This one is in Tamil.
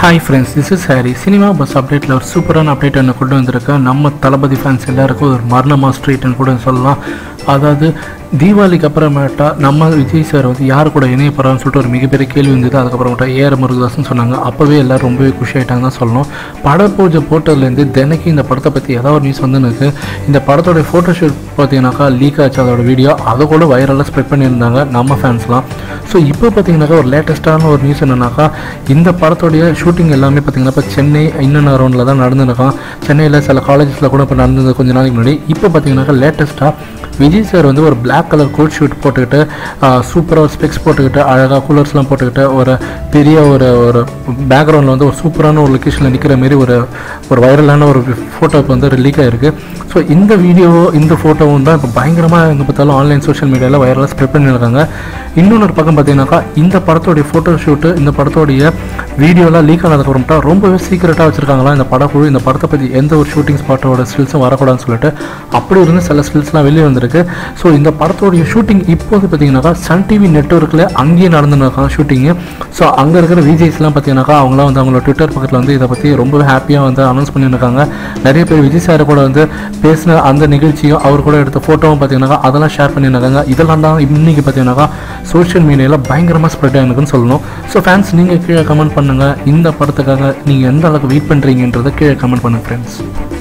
hi friends this is Hari cinema buzz அப்டேட்டில் ஒரு சூப்பரான அப்டேட் என்ன கொண்டு வந்திருக்கேன் நம்ம தளபதி ஃபேன்ஸ் எல்லாருக்கும் ஒரு மரணமா ஸ்ட்ரீட்னு கூட சொல்லலாம் அதாவது தீபாவளிக்கு அப்புறமேட்டா நம்ம விஜய் சார் வந்து யார் கூட இணைய போகிறான்னு சொல்லிட்டு ஒரு மிகப்பெரிய கேள்வி இருந்தது அதுக்கப்புறமேட்டா ஏஆர் முருகதாஸ்னு சொன்னாங்க அப்போவே எல்லாரும் ரொம்பவே குஷி ஆகிட்டாங்க தான் சொல்லணும் பட பூஜை போட்டதுலேருந்து தினைக்கு இந்த படத்தை பற்றி ஏதாவது ஒரு நியூஸ் வந்து எனக்கு இந்த படத்தோட ஃபோட்டோ ஷூட் பார்த்தீங்கன்னாக்கா லீக் ஆச்சு அதோட வீடியோ அதை கூட வைரலாக ஸ்ப்ரெட் பண்ணியிருந்தாங்க நம்ம ஃபேன்ஸ்லாம் ஸோ இப்போ பார்த்தீங்கன்னாக்கா ஒரு லேட்டஸ்ட்டான ஒரு நியூஸ் என்னன்னாக்கா இந்த படத்தோடைய ஷூட்டிங் எல்லாமே பார்த்தீங்கன்னா இப்போ சென்னை இன்னும் ரவுண்டில் தான் நடந்துருக்கான் சென்னையில் சில காலேஜஸில் கூட இப்போ நடந்தது கொஞ்ச நாளைக்கு முன்னாடி இப்போ பார்த்தீங்கன்னாக்கா லேட்டஸ்ட்டாக விஜய் சார் வந்து ஒரு Black கலர் கோட் ஷூட் போட்டுக்கிட்டு சூப்பராக ஒரு ஸ்பெக்ஸ் போட்டுக்கிட்டு அழகாக கூலர்ஸ்லாம் போட்டுக்கிட்டு ஒரு பெரிய ஒரு ஒரு பேக்ரவுண்டில் வந்து ஒரு சூப்பரான ஒரு லொக்கேஷனில் நிற்கிற மாரி ஒரு ஒரு வைரலான ஒரு ஃபோட்டோ இப்போ வந்து லீக் ஆகிருக்கு ஸோ இந்த வீடியோ இந்த ஃபோட்டோவும் தான் இப்போ பயங்கரமாக எங்கே பார்த்தாலும் ஆன்லைன் சோஷியல் மீடியாவில் வைரலாக ஸ்ப்ரெட் பண்ணியிருக்காங்க இன்னொன்று பக்கம் பார்த்தீங்கன்னாக்கா இந்த படத்தோடைய ஃபோட்டோ ஷூட்டு இந்த படத்தோடைய வீடியோலாம் லீக் ஆனதுக்கப்புறம்ட்டா ரொம்பவே சீக்கிரட்டாக வச்சுருக்காங்களா இந்த படக்குழு இந்த படத்தை பற்றி எந்த ஒரு ஷூட்டிங் ஸ்பாட்டோட ஸ்டில்ஸும் வரக்கூடாதுன்னு சொல்லிட்டு அப்படி இருந்து சில ஸ்டில்ஸ்லாம் வெளியே வந்திருக்கு ஸோ இந்த படத்தோடைய ஷூட்டிங் இப்போது பார்த்தீங்கன்னாக்கா சன் டிவி நெட்ஒர்க்கில் அங்கேயே நடந்துருக்காங்க ஷூட்டிங்கு ஸோ அங்கே இருக்கிற விஜய்ஸ்லாம் பார்த்தீங்கன்னாக்கா அவங்களாம் வந்து அவங்களோட ட்விட்டர் பக்கத்தில் வந்து இதை பற்றி ரொம்ப ஹாப்பியாக வந்து அனௌன்ஸ் பண்ணியிருக்காங்க நிறைய பேர் விஜய் சார் கூட வந்து பேசின அந்த நிகழ்ச்சியும் அவர் கூட எடுத்த ஃபோட்டோவும் பார்த்தீங்கன்னாக்கா அதெல்லாம் ஷேர் பண்ணியிருக்காங்க இதெல்லாம் தான் இன்னைக்கு பார்த்தீங்கன்னாக்கா சோஷியல் மீடியாவில் பயங்கரமாக ஸ்ப்ரெட் ஆகிருக்குன்னு சொல்லணும் ஸோ ஃபேன்ஸ் நீங்கள் கீழே கமெண்ட் பண்ணுங்கள் இந்த படத்துக்காக நீங்கள் எந்த அளவுக்கு வெயிட் பண்ணுறீங்கன்றதை கீழே கமெண்ட் பண்ணுங்கள் ஃப்ரெண்ட்ஸ்